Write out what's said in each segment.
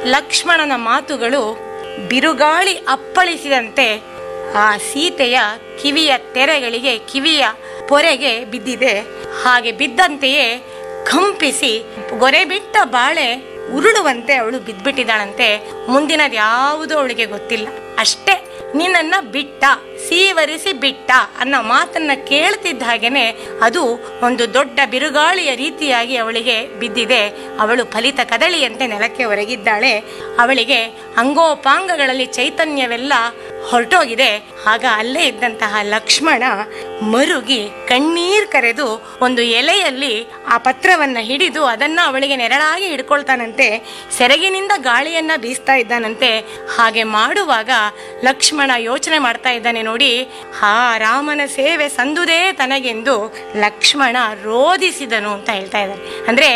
ಲಕ್ಷ್ಮಣನ ಮಾತುಗಳು ಬಿರುಗಾಳಿ ಅಪ್ಪಳಿಸಿದಂತೆ ಆ ಸೀತೆಯ ಕಿವಿಯ ತೆರೆಗಳಿಗೆ ಕಿವಿಯ ಪೊರೆಗೆ ಬಿದ್ದಿದೆ ಹಾಗೆ ಬಿದ್ದಂತೆಯೇ ಕಂಪಿಸಿ ಗೊರೆ ಬಿಟ್ಟ ಬಾಳೆ ಉರುಳುವಂತೆ ಅವಳು ಬಿದ್ಬಿಟ್ಟಿದ್ದಾಳಂತೆ ಮುಂದಿನದು ಯಾವುದೂ ಅವಳಿಗೆ ಗೊತ್ತಿಲ್ಲ ಅಷ್ಟೇ ನಿನ್ನನ್ನ ಬಿಟ್ಟ ಸೀವರಿಸಿ ಬಿಟ್ಟ ಅನ್ನೋ ಮಾತನ್ನ ಕೇಳ್ತಿದ್ದ ಹಾಗೇನೆ ಅದು ಒಂದು ದೊಡ್ಡ ಬಿರುಗಾಳಿಯ ರೀತಿಯಾಗಿ ಅವಳಿಗೆ ಬಿದ್ದಿದೆ ಅವಳು ಫಲಿತ ಕದಳಿಯಂತೆ ನೆಲಕ್ಕೆ ಒರಗಿದ್ದಾಳೆ ಅವಳಿಗೆ ಅಂಗೋಪಾಂಗಗಳಲ್ಲಿ ಚೈತನ್ಯವೆಲ್ಲ ಹೊರಟೋಗಿದೆ ಆಗ ಅಲ್ಲೇ ಇದ್ದಂತಹ ಲಕ್ಷ್ಮಣ ಮರುಗಿ ಕಣ್ಣೀರ್ ಕರೆದು ಒಂದು ಎಲೆಯಲ್ಲಿ ಆ ಪತ್ರವನ್ನ ಹಿಡಿದು ಅದನ್ನ ಅವಳಿಗೆ ನೆರಳಾಗಿ ಹಿಡ್ಕೊಳ್ತಾನಂತೆ ಸೆರಗಿನಿಂದ ಗಾಳಿಯನ್ನ ಬೀಸ್ತಾ ಇದ್ದಾನಂತೆ ಹಾಗೆ ಮಾಡುವಾಗ ಲಕ್ಷ್ಮಣ ಯೋಚನೆ ಮಾಡ್ತಾ ಇದ್ದಾನೆ ನೋಡಿ ಹಾ ರಾಮನ ಸೇವೆ ಸಂದುದೇ ತನಗೆಂದು ಲಕ್ಷ್ಮಣ ರೋಧಿಸಿದನು ಅಂತ ಹೇಳ್ತಾ ಇದ್ದಾರೆ ಅಂದ್ರೆ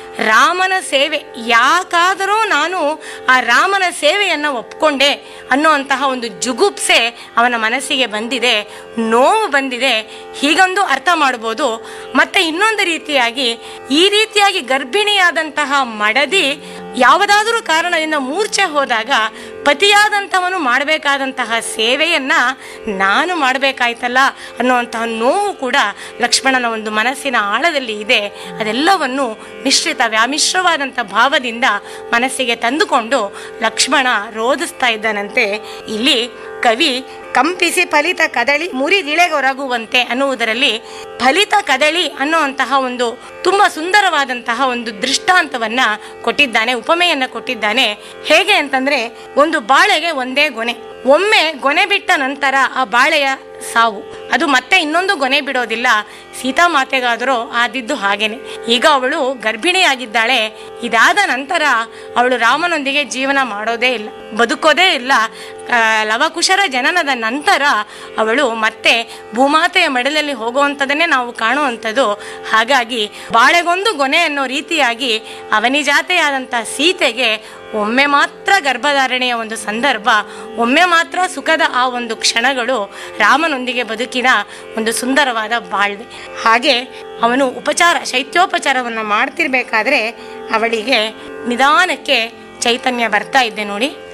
ರಾಮನ ಸೇವೆ ಯಾಕಾದರೂ ನಾನು ಆ ರಾಮನ ಸೇವೆಯನ್ನ ಒಪ್ಕೊಂಡೆ ಅನ್ನುವಂತಹ ಒಂದು ಜುಗುಪ್ಸೆ ಅವನ ಮನಸ್ಸಿಗೆ ಬಂದಿದೆ ನೋವು ಬಂದಿದೆ ಹೀಗೊಂದು ಅರ್ಥ ಮಾಡ್ಬೋದು ಮತ್ತೆ ಇನ್ನೊಂದು ರೀತಿಯಾಗಿ ಈ ರೀತಿಯಾಗಿ ಗರ್ಭಿಣಿಯಾದಂತಹ ಮಡದಿ ಯಾವುದಾದರೂ ಕಾರಣದಿಂದ ಮೂರ್ಛೆ ಹೋದಾಗ ಪತಿಯಾದಂಥವನು ಮಾಡಬೇಕಾದಂತಹ ಸೇವೆಯನ್ನ ನಾನು ಮಾಡಬೇಕಾಯ್ತಲ್ಲ ಅನ್ನುವಂತಹ ನೋವು ಕೂಡ ಲಕ್ಷ್ಮಣನ ಒಂದು ಮನಸ್ಸಿನ ಆಳದಲ್ಲಿ ಇದೆ ಅದೆಲ್ಲವನ್ನು ಮಿಶ್ರಿತ ವ್ಯಾಮಿಶ್ರವಾದಂಥ ಭಾವದಿಂದ ಮನಸ್ಸಿಗೆ ತಂದುಕೊಂಡು ಲಕ್ಷ್ಮಣ ರೋಧಿಸ್ತಾ ಇದ್ದಾನಂತೆ ಇಲ್ಲಿ ಕವಿ ಕಂಪಿಸಿ ಫಲಿತ ಕದಳಿ ಮುರಿದಿಳೆಗೊರಗುವಂತೆ ಅನ್ನುವುದರಲ್ಲಿ ಫಲಿತ ಕದಳಿ ಅನ್ನುವಂತಹ ಒಂದು ತುಂಬಾ ಸುಂದರವಾದಂತಹ ಒಂದು ದೃಷ್ಟಾಂತವನ್ನ ಕೊಟ್ಟಿದ್ದಾನೆ ಉಪಮೆಯನ್ನ ಕೊಟ್ಟಿದ್ದಾನೆ ಹೇಗೆ ಅಂತಂದ್ರೆ ಒಂದು ಬಾಳೆಗೆ ಒಂದೇ ಗೊನೆ ಒಮ್ಮೆ ಗೊನೆ ಬಿಟ್ಟ ನಂತರ ಆ ಬಾಳೆಯ ಸಾವು ಅದು ಮತ್ತೆ ಇನ್ನೊಂದು ಗೊನೆ ಬಿಡೋದಿಲ್ಲ ಸೀತಾಮಾತೆಗಾದರೂ ಆದಿದ್ದು ಹಾಗೇನೆ ಈಗ ಅವಳು ಗರ್ಭಿಣಿಯಾಗಿದ್ದಾಳೆ ಇದಾದ ನಂತರ ಅವಳು ರಾಮನೊಂದಿಗೆ ಜೀವನ ಮಾಡೋದೇ ಇಲ್ಲ ಬದುಕೋದೇ ಇಲ್ಲ ಆ, ಲವಕುಶರ ಜನನದ ನಂತರ ಅವಳು ಮತ್ತೆ ಭೂಮಾತೆಯ ಮಡಲಲ್ಲಿ ಹೋಗುವಂಥದ್ದನ್ನೇ ನಾವು ಕಾಣುವಂಥದ್ದು ಹಾಗಾಗಿ ಬಾಳೆಗೊಂದು ಗೊನೆ ಅನ್ನೋ ರೀತಿಯಾಗಿ ಅವನಿಜಾತೆಯಾದಂಥ ಸೀತೆಗೆ ಒಮ್ಮೆ ಮಾತ್ರ ಗರ್ಭಧಾರಣೆಯ ಒಂದು ಸಂದರ್ಭ ಒಮ್ಮೆ ಮಾತ್ರ ಸುಖದ ಆ ಒಂದು ಕ್ಷಣಗಳು ರಾಮನೊಂದಿಗೆ ಬದುಕಿನ ಒಂದು ಸುಂದರವಾದ ಬಾಳ್ವೆ ಹಾಗೆ ಅವನು ಉಪಚಾರ ಶೈತ್ಯೋಪಚಾರವನ್ನು ಮಾಡ್ತಿರ್ಬೇಕಾದ್ರೆ ಅವಳಿಗೆ ನಿಧಾನಕ್ಕೆ ಚೈತನ್ಯ ಬರ್ತಾ ಇದ್ದೆ ನೋಡಿ